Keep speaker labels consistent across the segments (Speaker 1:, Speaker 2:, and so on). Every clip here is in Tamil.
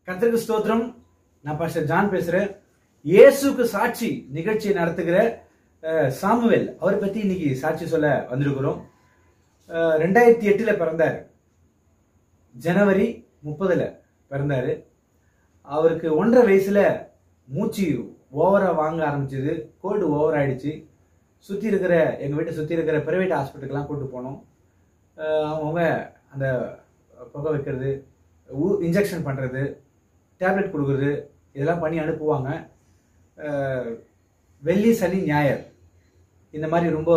Speaker 1: கர்த்தருக்கு ஸ்தோத்திரம் நான் பாஸ்டர் ஜான் பேசுறேன் இயேசுக்கு சாட்சி நிகழ்ச்சியை நடத்துகிற அஹ், சாமுவேல் அவரை பத்தி இன்னைக்கு சாட்சி சொல்ல வந்திருக்கிறோம் அஹ், ரெண்டாயிரத்தி எட்டுல பிறந்தார் ஜனவரி முப்பதுல பிறந்தாரு அவருக்கு ஒன்றரை வயசுல மூச்சு ஓவரா வாங்க ஆரம்பிச்சது கோல்டு ஓவர் ஆயிடுச்சு சுத்தி இருக்கிற எங்க வீட்டை சுத்தி இருக்கிற பிரைவேட் ஹாஸ்பிட்டலுக்கெல்லாம் கூட்டு போனோம் அஹ் அவங்கவங்க அந்த புகை வைக்கிறது இன்ஜெக்ஷன் பண்றது டேப்லெட் கொடுக்குறது இதெல்லாம் பண்ணி அனுப்புவாங்க அஹ் வெள்ளி சனி ஞாயிறு இந்த மாதிரி ரொம்ப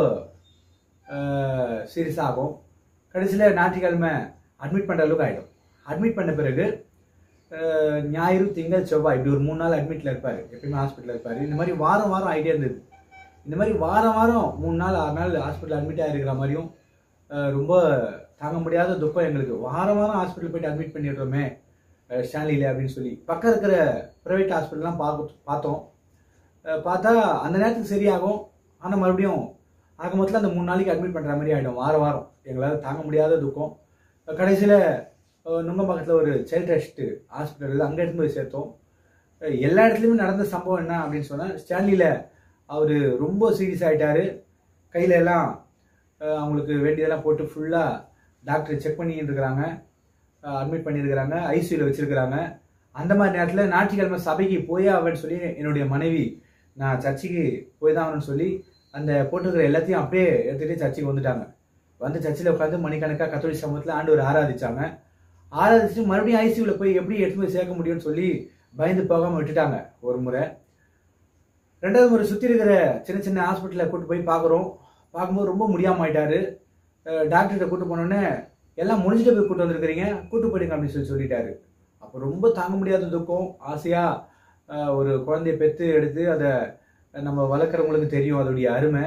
Speaker 1: சீரியஸ் ஆகும் கடைசியில் ஞாயிற்றுக்கிழமை அட்மிட் பண்ணுற அளவுக்கு ஆகிடும் அட்மிட் பண்ண பிறகு அஹ், ஞாயிறு திங்கள் செவ்வாய் இப்படி ஒரு மூணு நாள் அட்மிட்டில் இருப்பார் எப்பயுமே ஹாஸ்பிட்டலில் இருப்பார் இந்த மாதிரி வாரம் வாரம் ஐடியா இருந்தது இந்த மாதிரி வாரம் வாரம் மூணு நாள் ஆறு நாள் ஹாஸ்பிட்டல் அட்மிட் ஆகிருக்கிற மாதிரியும் அஹ், ரொம்ப தாங்க முடியாத துக்கம் எங்களுக்கு வாரம் வாரம் ஹாஸ்பிட்டல் போயிட்டு அட்மிட் பண்ணிடுறோமே அஹ், ஸ்டான்லியில் அப்படின்னு சொல்லி பக்கம் இருக்கிற ப்ரைவேட் ஹாஸ்பிட்டல்லாம் பார்க்க பார்த்தோம் அஹ், பார்த்தா அந்த நேரத்துக்கு சரியாகும் ஆனால் மறுபடியும் ஆக மொத்தத்தில் அந்த மூணு நாளைக்கு அட்மிட் பண்ணுற மாதிரி ஆகிடும் வாரம் வாரம் எங்களால் தாங்க முடியாத துக்கம் கடைசியில் நுங்கம்பாக்கத்தில் ஒரு சைல்ட் ரெஸ்ட் ஹாஸ்பிட்டல் அங்கே எடுத்து போய் சேர்த்தோம் அஹ் எல்லா இடத்துலையுமே நடந்த சம்பவம் என்ன அப்படின்னு சொன்னால் ஸ்டான்லியில் அவர் ரொம்ப சீரியஸ் ஆகிட்டாரு கையில எல்லாம் அஹ், அவங்களுக்கு வேண்டியதெல்லாம் போட்டு ஃபுல்லாக டாக்டர் செக் பண்ணிட்டு இருக்கிறாங்க அட்மிட் பண்ணியிருக்கிறாங்க ஐசியூவில் வச்சிருக்கிறாங்க அந்த மாதிரி நேரத்தில் ஞாயிற்றுக்கிழமை சபைக்கு போயே ஆவேன்னு சொல்லி என்னுடைய மனைவி நான் சர்ச்சுக்கு போய் தான் ஆகணும்னு சொல்லி அந்த போட்டிருக்கிற எல்லாத்தையும் அப்படியே எடுத்துகிட்டு சர்ச்சுக்கு வந்துட்டாங்க வந்து சர்ச்சில் உட்காந்து மணிக்கணக்காக கத்தோலிக் சமூகத்தில் ஆண்டவர் ஆராதிச்சாங்க ஆராதிச்சுட்டு மறுபடியும் ஐசியூவில் போய் எப்படி எடுத்து போய் சேர்க்க முடியும்னு சொல்லி பயந்து போகாமல் விட்டுட்டாங்க ஒரு முறை ரெண்டாவது முறை சுற்றி இருக்கிற சின்ன சின்ன ஹாஸ்பிட்டலில் கூட்டு போய் பார்க்குறோம் பார்க்கும்போது ரொம்ப முடியாமல் ஆயிட்டாரு அஹ் டாக்டர்கிட்ட கூட்டு போனோடனே எல்லாம் முடிஞ்சுட்டு போய் கூட்டு வந்திருக்கிறீங்க கூட்டு போயிடுங்க அப்படின்னு சொல்லி சொல்லிட்டாரு அப்போ ரொம்ப தாங்க முடியாத துக்கம் ஆசையாக ஒரு குழந்தைய பெற்று எடுத்து அதை நம்ம வளர்க்குறவங்களுக்கு தெரியும் அதோடைய அருமை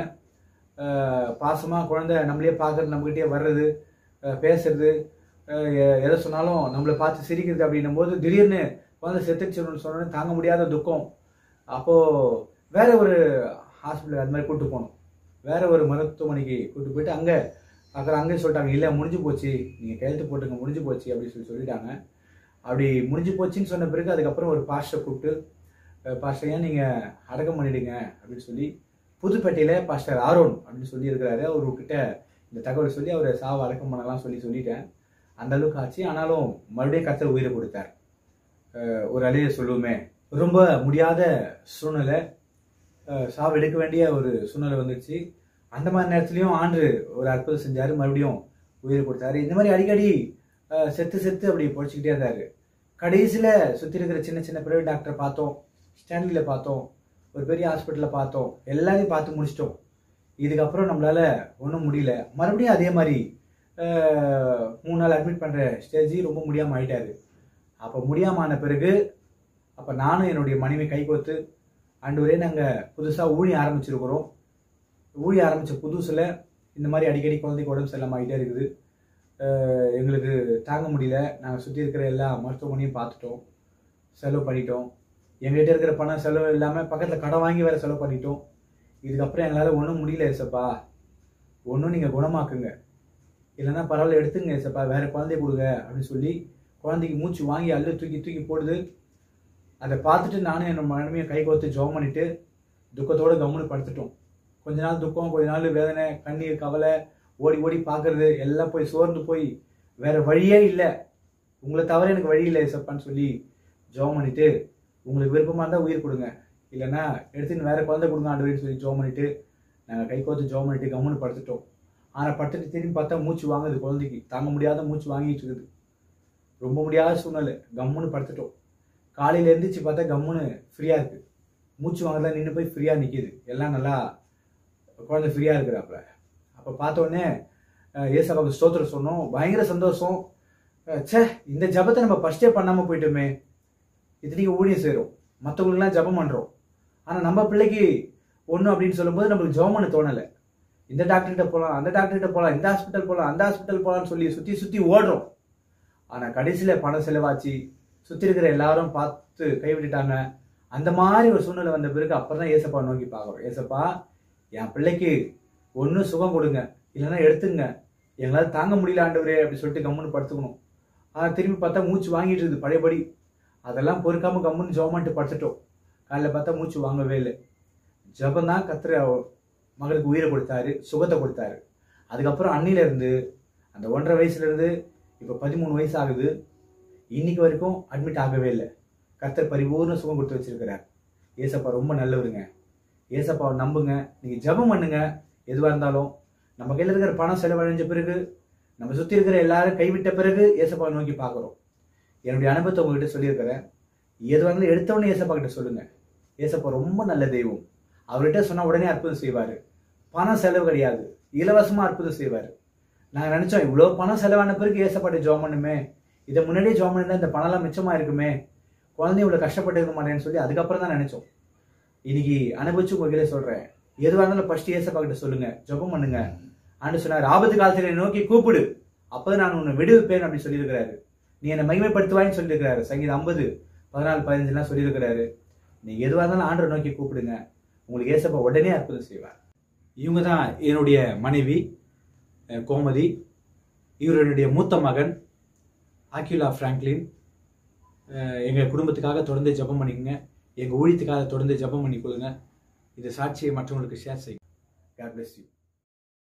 Speaker 1: பாசமாக குழந்தை நம்மளே பார்க்கறது நம்மகிட்டயே வர்றது அஹ் பேசுறது அஹ் எ- எதை சொன்னாலும் நம்மளை பார்த்து சிரிக்கிறது அப்படின்னும் போது திடீர்னு குழந்தை செத்துச்சுன்னு சொன்னோன்னே தாங்க முடியாத துக்கம் அப்போது வேற ஒரு ஹாஸ்பிட்டல் அது மாதிரி கூட்டு போனோம் வேற ஒரு மருத்துவமனைக்கு கூட்டு போயிட்டு அங்கே அப்புறம் அங்கேயும் சொல்லிட்டாங்க இல்லை முடிஞ்சு போச்சு நீங்கள் கையெழுத்து போட்டுங்க முடிஞ்சு போச்சு அப்படின்னு சொல்லி சொல்லிட்டாங்க அப்படி முடிஞ்சு போச்சுன்னு சொன்ன பிறகு அதுக்கப்புறம் ஒரு பாஸ்டரை கூப்பிட்டு அஹ் பாஸ்டர் ஏன் நீங்கள் அடக்கம் பண்ணிடுங்க அப்படின்னு சொல்லி புதுப்பேட்டையில் பாஸ்டர் ஆரோன் அப்படின்னு சொல்லி இருக்கிறாரு அவர்கிட்ட இந்த தகவல் சொல்லி அவரை சாவை அடக்கம் பண்ணலாம் சொல்லி சொல்லிட்டேன் அந்த அளவுக்கு ஆச்சு ஆனாலும் மறுபடியும் கர்த்தர் உயிரை கொடுத்தார் அஹ் ஒரு அழிய சொல்லுவோமே ரொம்ப முடியாத சூழ்நிலை அஹ் சாவு எடுக்க வேண்டிய ஒரு சூழ்நிலை வந்துச்சு அந்த மாதிரி நேரத்துலையும் ஆண்டு ஒரு அற்புதம் செஞ்சாரு மறுபடியும் உயிர் கொடுத்தாரு இந்த மாதிரி அடிக்கடி அஹ், செத்து செத்து அப்படி பொழைச்சிக்கிட்டே இருந்தாரு கடைசியில் சுற்றி இருக்கிற சின்ன சின்ன பிரைவேட் டாக்டர் பார்த்தோம் ஸ்டான்லியில் பார்த்தோம் ஒரு பெரிய ஹாஸ்பிட்டலில் பார்த்தோம் எல்லாரையும் பார்த்து முடிச்சிட்டோம் இதுக்கப்புறம் நம்மளால ஒன்றும் முடியல மறுபடியும் அதே மாதிரி அஹ், மூணு நாள் அட்மிட் பண்ணுற ஸ்டேஜ் ரொம்ப முடியாமல் ஆயிட்டாரு அப்போ முடியாம ஆன பிறகு அப்போ நானும் என்னுடைய மனைவி கை கோத்து ஆண்டவரே நாங்கள் புதுசாக ஊழிய ஆரம்பிச்சிருக்கிறோம் ஊழிய ஆரம்பித்த புதுசில் இந்த மாதிரி அடிக்கடி குழந்தைக்கு உடம்பு சரியில்லாம ஆகிட்டே இருக்குது அஹ் எங்களுக்கு தாங்க முடியல நாங்கள் சுற்றி இருக்கிற எல்லா மருத்துவமனையும் பார்த்துட்டோம் செலவு பண்ணிட்டோம் எங்ககிட்ட இருக்கிற பணம் செலவு இல்லாமல் பக்கத்தில் கடன் வாங்கி வேற செலவு பண்ணிட்டோம் இதுக்கப்புறம் எங்களால் ஒன்றும் முடியல ஏசப்பா ஒன்றும் நீங்கள் குணமாக்குங்க இல்லைன்னா பரவாயில்ல எடுத்துங்க ஏசப்பா வேற குழந்தைய கொடுங்க அப்படின்னு சொல்லி குழந்தைக்கு மூச்சு வாங்கி அள்ளு தூக்கி தூக்கி போடுது அதை பார்த்துட்டு நானும் என் மனைவியை கை கோர்த்து ஜெபம் பண்ணிட்டு துக்கத்தோட கம்முன்னு படுத்துட்டோம் கொஞ்ச நாள் துக்கம் கொஞ்ச நாள் வேதனை கண்ணீர் கவலை ஓடி ஓடி பார்க்கறது எல்லாம் போய் சோர்ந்து போய் வேற வழியே இல்லை உங்களை தவிர எனக்கு வழி இல்லை ஏசப்பான்னு சொல்லி ஜெபம் பண்ணிட்டு உங்களுக்கு விருப்பமாக இருந்தால் உயிர் கொடுங்க இல்லைன்னா எடுத்துன்னு வேற குழந்தை கொடுங்க ஆண்டு சொல்லி ஜெபம் பண்ணிட்டு நாங்கள் கை கோர்த்து ஜெபம் பண்ணிட்டு கம்முன்னு படுத்துட்டோம் ஆனால் படுத்துட்டு திரும்பி பார்த்தா மூச்சு வாங்குது குழந்தைக்கு தாங்க முடியாத மூச்சு வாங்கிட்டு இருக்குது ரொம்ப முடியாத சூழ்நிலை கம்முன்னு படுத்துட்டோம் காலையில் எழுந்திரிச்சு பார்த்தா கம்முன்னு ஃப்ரீயாக இருக்கு மூச்சு வாங்குறதா நின்று போய் ஃப்ரீயாக நிற்கிது எல்லாம் நல்லா குழந்தை ஃப்ரீயாக இருக்கிறாப்புல அப்போ பார்த்த உடனே அஹ், ஏசப்பாவுக்கு ஸ்தோத்திரம் சொன்னோம் பயங்கர சந்தோஷம் அஹ், ச்சே இந்த ஜபத்தை நம்ம ஃபஸ்ட்டே பண்ணாமல் போயிட்டோமே இத்தனைக்கு ஊழியம் செய்கிறோம் மற்றவங்களுக்குலாம் ஜபம் பண்ணுறோம் ஆனால் நம்ம பிள்ளைக்கு ஒன்று அப்படின்னு சொல்லும்போது நம்மளுக்கு ஜெபம் பண்ண தோணலை இந்த டாக்டர்கிட்ட போகலாம் அந்த டாக்டர்கிட்ட போகலாம் இந்த ஹாஸ்பிட்டல் போகலாம் அந்த ஹாஸ்பிட்டல் போகலாம்னு சொல்லி சுற்றி சுற்றி ஓடுறோம் ஆனால் கடைசியில் பணம் செலவாச்சு சுற்றி இருக்கிற எல்லாரும் பார்த்து கைவிட்டுட்டாங்க அந்த மாதிரி ஒரு சூழ்நிலை வந்த பிறகு அப்பதான் தான் ஏசப்பா நோக்கி பார்க்குறோம் ஏசப்பா என் பிள்ளைக்கு ஒன்று சுகம் கொடுங்க இல்லைன்னா எடுத்துங்க எங்களால் தாங்க முடியல ஆண்டவரே அப்படி சொல்லிட்டு கம்முன்னு படுத்துக்கணும் ஆனால் திரும்பி பார்த்தா மூச்சு வாங்கிட்டு இருக்குது பழையபடி அதெல்லாம் பொறுக்காம கம்முன்னு ஜோமான்ட்டு படுத்துட்டோம் காலைல பார்த்தா மூச்சு வாங்கவே இல்லை ஜபம் தான் கத்துற மகளுக்கு உயிரை கொடுத்தாரு சுகத்தை கொடுத்தாரு அதுக்கப்புறம் அன்னில இருந்து அந்த ஒன்றரை வயசுல இருந்து இப்போ பதிமூணு வயசு ஆகுது இன்னைக்கு வரைக்கும் அட்மிட் ஆகவே இல்லை கர்த்தர் பரிபூர்ண சுகம் கொடுத்து வச்சிருக்கிறார் ஏசப்பா ரொம்ப நல்லவருங்க ஏசப்பாவை நம்புங்க நீங்க ஜெபம் பண்ணுங்க எதுவா இருந்தாலும் நம்ம கையில இருக்கிற பணம் செலவழிஞ்ச பிறகு நம்ம சுத்தி இருக்கிற எல்லாரும் கைவிட்ட பிறகு ஏசப்பாவை நோக்கி பார்க்குறோம் என்னுடைய அனுபவத்தை உங்ககிட்ட சொல்லியிருக்கிறேன் எதுவாக இருந்தாலும் எடுத்தவொடனே ஏசப்பா கிட்ட சொல்லுங்க ஏசப்பா ரொம்ப நல்ல தெய்வம் அவர்கிட்ட சொன்னா உடனே அற்புதம் செய்வாரு பணம் செலவு கிடையாது இலவசமா அற்புதம் செய்வாரு நாங்க நினைச்சோம் இவ்வளோ பணம் செலவான பிறகு ஏசப்பாட்டு ஜோம் பண்ணுமே இதை முன்னாடியே ஜோம் பண்ணிருந்தா இந்த பணம்லாம் மிச்சமா இருக்குமே குழந்தை இவ்வளவு கஷ்டப்பட்டு இருக்க மாட்டேன்னு சொல்லி அதுக்கப்புறம் தான் நினைச்சோம் இன்னைக்கு அனுபவிச்சு உங்ககிட்ட சொல்றேன் எதுவாக இருந்தாலும் ஃபர்ஸ்ட் ஏசப்பா கிட்ட சொல்லுங்க ஜெபம் பண்ணுங்க ஆண்டு சொன்னார் ஆபத்து காலத்தில் என்னை நோக்கி கூப்பிடு அப்பதான் நான் உன்னை விடுவிப்பேன் அப்படின்னு சொல்லியிருக்கிறாரு நீ என்னை மகிமைப்படுத்துவாயின்னு சொல்லியிருக்கிறாரு சங்கீதம் ஐம்பது பதினாலு பதினஞ்சுலாம் சொல்லியிருக்கிறாரு நீங்க எதுவாக இருந்தாலும் ஆண்டரை நோக்கி கூப்பிடுங்க உங்களுக்கு ஏசப்பா உடனே அற்புதம் செய்வார் இவங்க தான் என்னுடைய மனைவி அஹ், கோமதி இவர் என்னுடைய மூத்த மகன் ஆக்யூலா ஃப்ராங்க்லின் அஹ், எங்க குடும்பத்துக்காக தொடர்ந்து ஜெபம் பண்ணிக்கங்க எங்க ஊழியத்துக்காக தொடர்ந்து ஜெபம் பண்ணி கொடுங்க இந்த சாட்சியை மற்றவங்களுக்கு ஷேர் செய்யுங்க God bless you